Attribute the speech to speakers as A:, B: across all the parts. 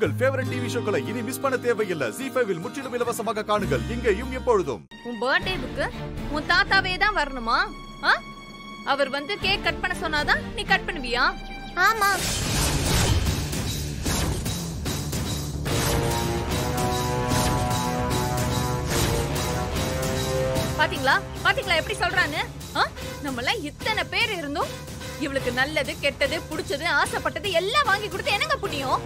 A: உங்கள் favourite TV ஷோக்களை இனி miss பண்ண தேவையில்லை ஜி ஃபைவில் முற்றிலும் இலவசமாக காணுங்கள் இங்கேயும் எப்பொழுதும்
B: உன் பர்த்டேவுக்கு உன் தாத்தாவே தான் வரணுமா ஆ? அவர் வந்து கேக் கட் பண்ண சொன்னாதான் நீ கட் பண்ணுவியா
C: ஆமா
B: பாத்தீங்களா பாத்தீங்களா எப்படி சொல்றான்னு ஆ? நம்ம எல்லாம் இத்தனை பேர் இருந்தும் இவளுக்கு நல்லது கெட்டது புடிச்சது ஆசைப்பட்டது எல்லாம் வாங்கி கொடுத்து என்னங்க புண்ணியம்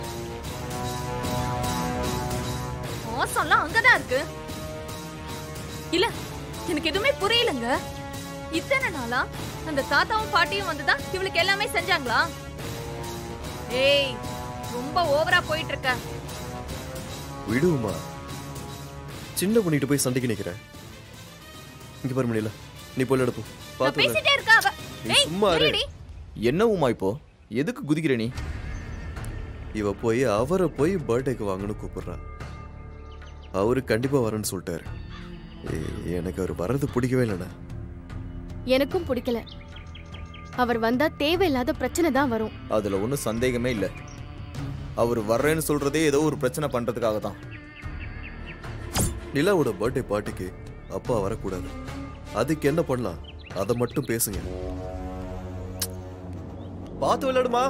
B: மோசம்லாம் அங்கதான் இருக்கு இல்ல எனக்கு எதுவுமே புரியலங்க இத்தனை நாளா அந்த தாத்தாவும் பாட்டியும் வந்துதான் இவளுக்கு எல்லாமே செஞ்சாங்களா ஏய் ரொம்ப ஓவரா போயிட்டு இருக்க
D: விடுமா சின்ன பண்ணிட்டு போய் சண்டைக்கு நிக்கிறேன் இங்க பாரு மணியில நீ போய் எடுப்போம்
B: நான்
D: பாத்து
B: பேசிட்டே இருக்கா அவ
D: நீ
B: ஏய்
D: சும்மா இரு.
B: இருடி.
E: என்ன உமா இப்போ எதுக்கு குதிக்கிற நீ
D: இவ போய் அவரை போய் பர்த்டேக்கு வாங்கன்னு கூப்பிடுறா அவரு கண்டிப்பா வரேன்னு சொல்லிட்டாரு ஏய், எனக்கு அவர் வர்றது பிடிக்கவே இல்லைண்ணா
C: எனக்கும் பிடிக்கல அவர் வந்தா தேவையில்லாத பிரச்சனை தான் வரும்
E: அதுல ஒன்றும் சந்தேகமே இல்லை அவர் வர்றேன்னு சொல்றதே ஏதோ ஒரு பிரச்சனை பண்றதுக்காக தான்
D: நிலாவோட பர்த்டே பார்ட்டிக்கு அப்பா வரக்கூடாது அதுக்கு என்ன பண்ணலாம் அதை மட்டும் பேசுங்க பார்த்து விளையாடுமா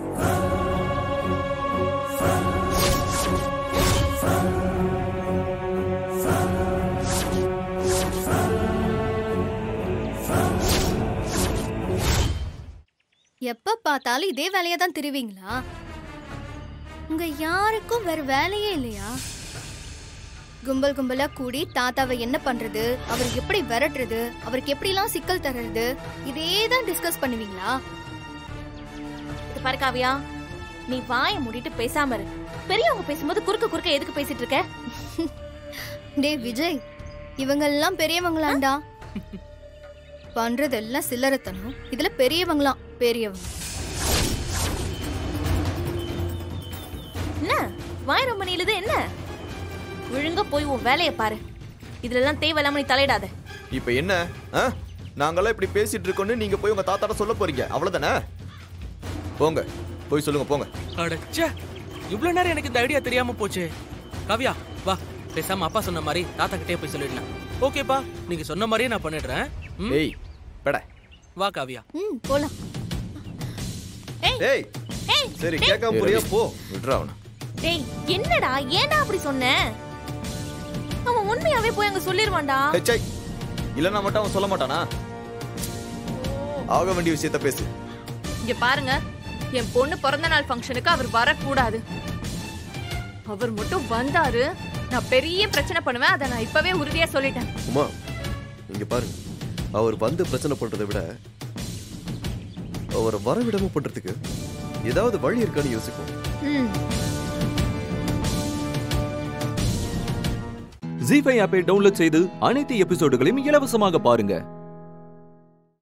F: எப்ப பார்த்தாலும் இதே வேலையை தான் திருவீங்களா உங்க யாருக்கும் வேற வேலையே இல்லையா கும்பல் கும்பலா கூடி தாத்தாவை என்ன பண்றது அவர் எப்படி விரட்டுறது அவருக்கு எப்படிலாம் சிக்கல் தர்றது இதே தான் டிஸ்கஸ் பண்ணுவீங்களா
C: இது பாரு காவியா நீ வாயை மூடிட்டு பேசாம இரு பெரியவங்க பேசும்போது குறுக்க குறுக்க எதுக்கு பேசிட்டு இருக்க
F: டே விஜய் இவங்கெல்லாம் பெரியவங்களாண்டா பண்றதெல்லாம் சில்லறத்தனம் இதுல பெரியவங்களாம் பெரியவங்க
C: என்ன வாய் ரொம்ப நீளுது என்ன ஒழுங்கா போய் உன் வேலையை பாரு இதுல எல்லாம் தேவையில்லாம நீ தலையிடாத
E: இப்போ என்ன ஆ நாங்கெல்லாம் இப்படி பேசிட்டு இருக்கோன்னு நீங்க போய் உங்க தாத்தாட்ட சொல்ல போறீங்க அவ்வளவுதானே போங்க போய் சொல்லுங்க போங்க
G: அடச்சே இவ்வளவு நேரம் எனக்கு இந்த ஐடியா தெரியாம போச்சு காவியா வா பேசாம அப்பா சொன்ன மாதிரி தாத்தா கிட்டே போய் சொல்லிடலாம் ஓகேப்பா நீங்க சொன்ன மாதிரியே நான் பண்ணிடுறேன் ம்?
E: ஏய் பெட
G: வா காவியா
F: ம் போலாம்
D: ஏய் சரி கேட்காம புரியா போ
E: விட்றா அவனை
C: டேய் என்னடா ஏன்டா அப்படி சொன்ன அவன் உண்மையாவே போய் அங்க சொல்லிருவான்டா
E: ஹெச்ஐ இல்லைன்னா மட்டும் அவன் சொல்ல மாட்டானா ஆக வேண்டிய விஷயத்த பேசு
B: இங்க பாருங்க என் பொண்ணு பிறந்த நாள் ஃபங்க்ஷனுக்கு அவர் வரக்கூடாது அவர் மட்டும் வந்தாரு நான் பெரிய பிரச்சனை பண்ணுவேன் அதை நான் இப்பவே உறுதியா சொல்லிட்டேன்
D: உமா இங்க பாருங்க அவர் வந்து பிரச்சனை பண்றதை விட அவரை வரவிடாம பண்றதுக்கு ஏதாவது வழி இருக்கான்னு யோசிப்போம்
F: ம்
H: ஜி ஃபைவ் ஆப்பை டவுன்லோட் செய்து அனைத்து எபிசோடுகளையும் இலவசமாக பாருங்க